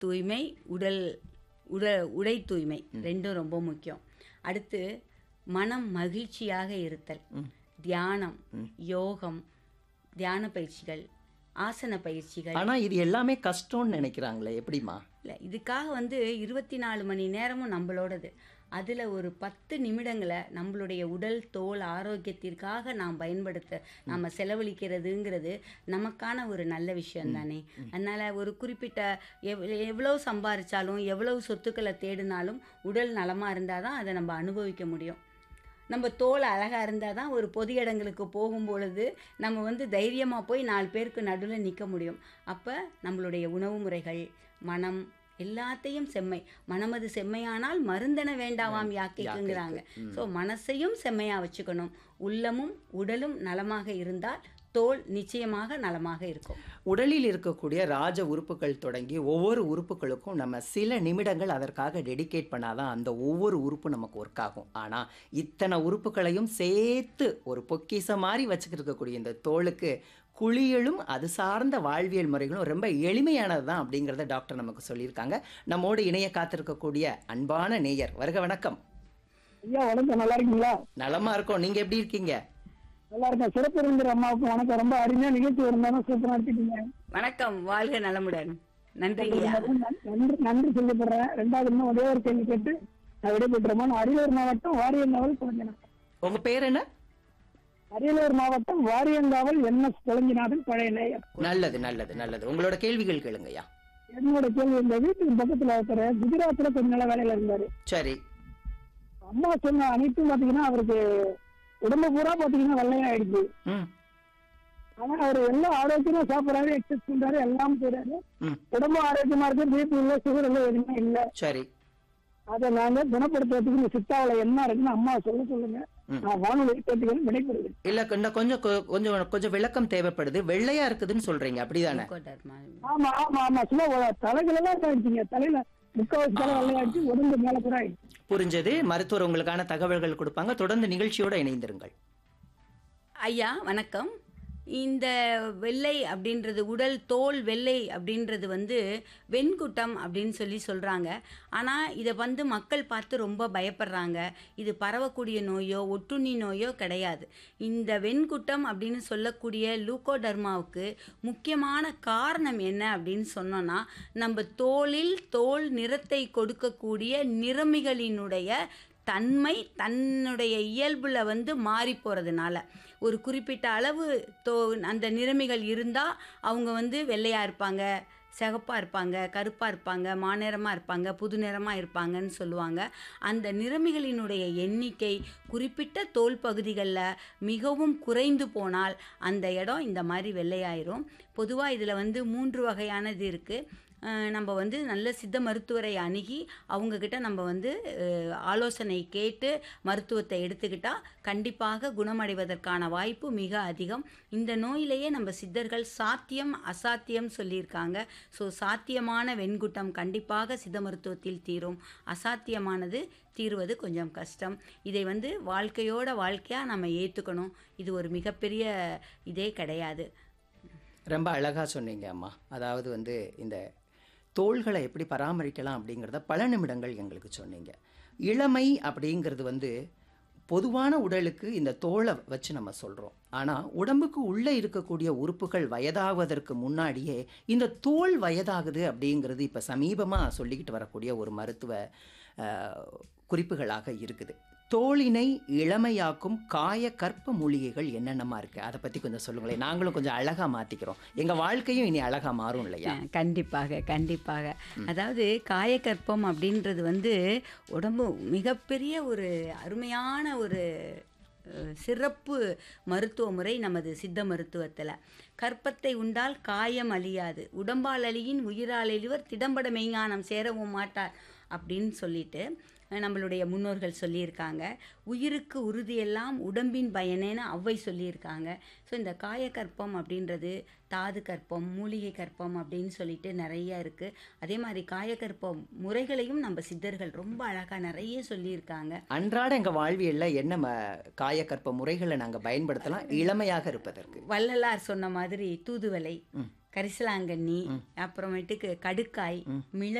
தூய்மை உடல் உடல் உடை தூய்மை ரெண்டும் ரொம்ப முக்கியம் அடுத்து மனம் மகிழ்ச்சியாக இருத்தல் தியானம் யோகம் தியான பயிற்சிகள் ஆசன பயிற்சிகள் ஆனா இது எல்லாமே கஷ்டம்னு நினைக்கிறாங்களே எப்படிம்மா இல்லை இதுக்காக வந்து இருபத்தி நாலு மணி நேரமும் நம்மளோடது அதில் ஒரு பத்து நிமிடங்களை நம்மளுடைய உடல் தோல் ஆரோக்கியத்திற்காக நாம் பயன்படுத்த நம்ம செலவழிக்கிறதுங்கிறது நமக்கான ஒரு நல்ல விஷயம் தானே அதனால் ஒரு குறிப்பிட்ட எவ் எவ்வளோ சம்பாரிச்சாலும் எவ்வளவு சொத்துக்களை தேடினாலும் உடல் நலமாக இருந்தால் தான் அதை நம்ம அனுபவிக்க முடியும் நம்ம தோல் அழகாக இருந்தால் தான் ஒரு பொது இடங்களுக்கு போகும் பொழுது நம்ம வந்து தைரியமாக போய் நாலு பேருக்கு நடுவில் நிற்க முடியும் அப்போ நம்மளுடைய உணவு முறைகள் மனம் எல்லாத்தையும் செம்மை மனமது செம்மையானால் மருந்தென வேண்டாவாம் யாக்கைக்குங்கிறாங்க ஸோ மனசையும் செம்மையாக வச்சுக்கணும் உள்ளமும் உடலும் நலமாக இருந்தால் தோல் நிச்சயமாக நலமாக இருக்கும் உடலில் இருக்கக்கூடிய ராஜ உறுப்புகள் தொடங்கி ஒவ்வொரு உறுப்புகளுக்கும் நம்ம சில நிமிடங்கள் அதற்காக டெடிகேட் பண்ணாதான் அந்த ஒவ்வொரு உறுப்பு நமக்கு ஒர்க் ஆகும் ஆனால் இத்தனை உறுப்புகளையும் சேர்த்து ஒரு பொக்கிஷம் மாதிரி வச்சுக்கிட்டு இருக்கக்கூடிய இந்த தோலுக்கு குளியலும் அது சார்ந்த வாழ்வியல் முறைகளும் ரொம்ப எளிமையானது தான் அப்படிங்கிறத டாக்டர் நமக்கு சொல்லியிருக்காங்க நம்மோடு இணைய காத்திருக்கக்கூடிய அன்பான நேயர் வருக வணக்கம் ஐயா வணக்கம் நல்லா இருக்கீங்களா நலமா இருக்கோம் நீங்க எப்படி இருக்கீங்க நல்லா இருக்கேன் சிறப்பு விருந்தினர் அம்மாவுக்கு வணக்கம் ரொம்ப அருமையா நிகழ்ச்சி இருந்தாலும் சூப்பரா நடத்திட்டீங்க வணக்கம் வாழ்க நலமுடன் நன்றிங்கய்யா நன்றி நன்றி சொல்லப்படுறேன் ரெண்டாவது இன்னும் ஒரே ஒரு கேள்வி கேட்டு நான் விடைபெற்றுறோம் அரியலூர் மாவட்டம் வாரியங்காவல் குழஞ்சினார் உங்க பேர் என்ன அரியலூர் மாவட்டம் வாரியங்காவல் என் எஸ் குழஞ்சிநாதன் பழைய நேயர் நல்லது நல்லது நல்லது உங்களோட கேள்விகள் கேளுங்கய்யா என்னோட கேள்வி இந்த வீட்டுக்கு பக்கத்துல ஒருத்தர் குஜராத்ல கொஞ்ச நாள வேலையில இருந்தாரு சரி அம்மா சொன்ன அனைத்தும் பாத்தீங்கன்னா அவருக்கு உடம்பு பூரா பாத்தீங்கன்னா வெள்ளையாயிடுச்சு ம் ஆனா அவர் எல்லாம் ஆரோக்கியமா சாப்பிடறாரு எக்ஸசைஸ் பண்றாரு எல்லாம் செய்யறாரு ம் உடம்பு ஆரோக்கியமா இருக்கு பிபி இல்ல சுகர் இல்ல எதுவுமே இல்ல சரி அதை நாங்க குணப்படுத்துறதுக்கு இந்த சித்தாவில என்ன இருக்குன்னு அம்மா சொல்ல சொல்லுங்க ம். நான் வானொலி கேட்டுக்கிறேன் விடைபெறுகிறேன் இல்ல இன்னும் கொஞ்சம் கொ- கொஞ்சம் கொஞ்சம் விளக்கம் தேவைப்படுது வெள்ளையா இருக்குதுன்னு சொல்றீங்க அப்படிதானே கோட்டர்மா. ஆமா ஆமா ஆமா சும்மா தலைகளெல்லாம் இதாயிடுச்சுங்க தலையில முக்காவாசி தலை வெள்ளையாயிடுச்சு உடம்பு மேல கூட ஆயிடுச்சு புரிஞ்சது மருத்துவர் உங்களுக்கான தகவல்கள் கொடுப்பாங்க தொடர்ந்து நிகழ்ச்சியோட இணைந்திருங்கள் ஐயா வணக்கம் இந்த வெள்ளை அப்படின்றது உடல் தோல் வெள்ளை அப்படின்றது வந்து வெண்குட்டம் அப்படின்னு சொல்லி சொல்கிறாங்க ஆனால் இதை வந்து மக்கள் பார்த்து ரொம்ப பயப்படுறாங்க இது பரவக்கூடிய நோயோ ஒட்டுண்ணி நோயோ கிடையாது இந்த வெண்குட்டம் அப்படின்னு சொல்லக்கூடிய லூகோடர்மாவுக்கு முக்கியமான காரணம் என்ன அப்படின்னு சொன்னோன்னா நம்ம தோலில் தோல் நிறத்தை கொடுக்கக்கூடிய நிறமிகளினுடைய தன்மை தன்னுடைய இயல்புல வந்து மாறி போகிறதுனால ஒரு குறிப்பிட்ட அளவு தோ அந்த நிறமிகள் இருந்தால் அவங்க வந்து வெள்ளையாக இருப்பாங்க சிகப்பாக இருப்பாங்க கருப்பாக இருப்பாங்க மாநிறமாக இருப்பாங்க புது நிறமாக இருப்பாங்கன்னு சொல்லுவாங்க அந்த நிறமிகளினுடைய எண்ணிக்கை குறிப்பிட்ட தோல் பகுதிகளில் மிகவும் குறைந்து போனால் அந்த இடம் இந்த மாதிரி வெள்ளையாயிரும் பொதுவாக இதில் வந்து மூன்று வகையானது இருக்குது அஹ் நம்ம வந்து நல்ல சித்த மருத்துவரை அணுகி அவங்கக்கிட்ட நம்ம வந்து அஹ், ஆலோசனை கேட்டு மருத்துவத்தை எடுத்துக்கிட்டால் கண்டிப்பாக குணமடைவதற்கான வாய்ப்பு மிக அதிகம் இந்த நோயிலேயே நம்ம சித்தர்கள் சாத்தியம் அசாத்தியம் சொல்லியிருக்காங்க ஸோ சாத்தியமான வெண்குட்டம் கண்டிப்பாக சித்த மருத்துவத்தில் தீரும் அசாத்தியமானது தீர்வது கொஞ்சம் கஷ்டம் இதை வந்து வாழ்க்கையோட வாழ்க்கையாக நம்ம ஏற்றுக்கணும் இது ஒரு மிகப்பெரிய இதே கிடையாது ரொம்ப அழகா சொன்னீங்க அம்மா அதாவது வந்து இந்த தோள்களை எப்படி பராமரிக்கலாம் அப்படிங்கிறத பல நிமிடங்கள் எங்களுக்கு சொன்னீங்க இளமை அப்படிங்கிறது வந்து பொதுவான உடலுக்கு இந்த தோலை வச்சு நம்ம சொல்கிறோம் ஆனால் உடம்புக்கு உள்ளே இருக்கக்கூடிய உறுப்புகள் வயதாவதற்கு முன்னாடியே இந்த தோல் வயதாகுது அப்படிங்கிறது இப்போ சமீபமாக சொல்லிக்கிட்டு வரக்கூடிய ஒரு மருத்துவ அஹ், குறிப்புகளாக இருக்குது தோலினை இளமையாக்கும் காய கற்ப மூலிகைகள் என்னென்னமா இருக்கு அதை பற்றி கொஞ்சம் சொல்லுங்களேன் நாங்களும் கொஞ்சம் அழகாக மாற்றிக்கிறோம் எங்கள் வாழ்க்கையும் இனி அழகாக மாறும் இல்லையா அஹ் கண்டிப்பாக கண்டிப்பாக அதாவது காயக்கற்பம் அப்படின்றது வந்து உடம்பு மிகப்பெரிய ஒரு அருமையான ஒரு அஹ், சிறப்பு மருத்துவ முறை நமது சித்த மருத்துவத்தில் கற்பத்தை உண்டால் காயம் அழியாது உடம்பால் அழியின் உயிரால் எழுவர் திடம்பட மெய்ஞானம் சேரவும் மாட்டார் அப்படின்னு சொல்லிட்டு அஹ், நம்மளுடைய முன்னோர்கள் சொல்லியிருக்காங்க உயிருக்கு உறுதியெல்லாம் உடம்பின் பயனேன்னு ஔவை சொல்லியிருக்காங்க ஸோ இந்த காயக்கற்பம் அப்படின்றது தாது கற்பம் மூலிகை கற்பம் அப்படின்னு சொல்லிட்டு நிறைய இருக்குது அதே மாதிரி காயக்கற்பம் முறைகளையும் நம்ம சித்தர்கள் ரொம்ப அழகாக நிறைய சொல்லியிருக்காங்க அன்றாட எங்கள் வாழ்வியலில் என்ன ம காயக்கற்ப முறைகளை நாங்கள் பயன்படுத்தலாம் இளமையாக இருப்பதற்கு வள்ளலார் சொன்ன மாதிரி தூதுவளை ம். கரிசலாங்கண்ணி அப்புறமேட்டுக்கு கடுக்காய் மிளகு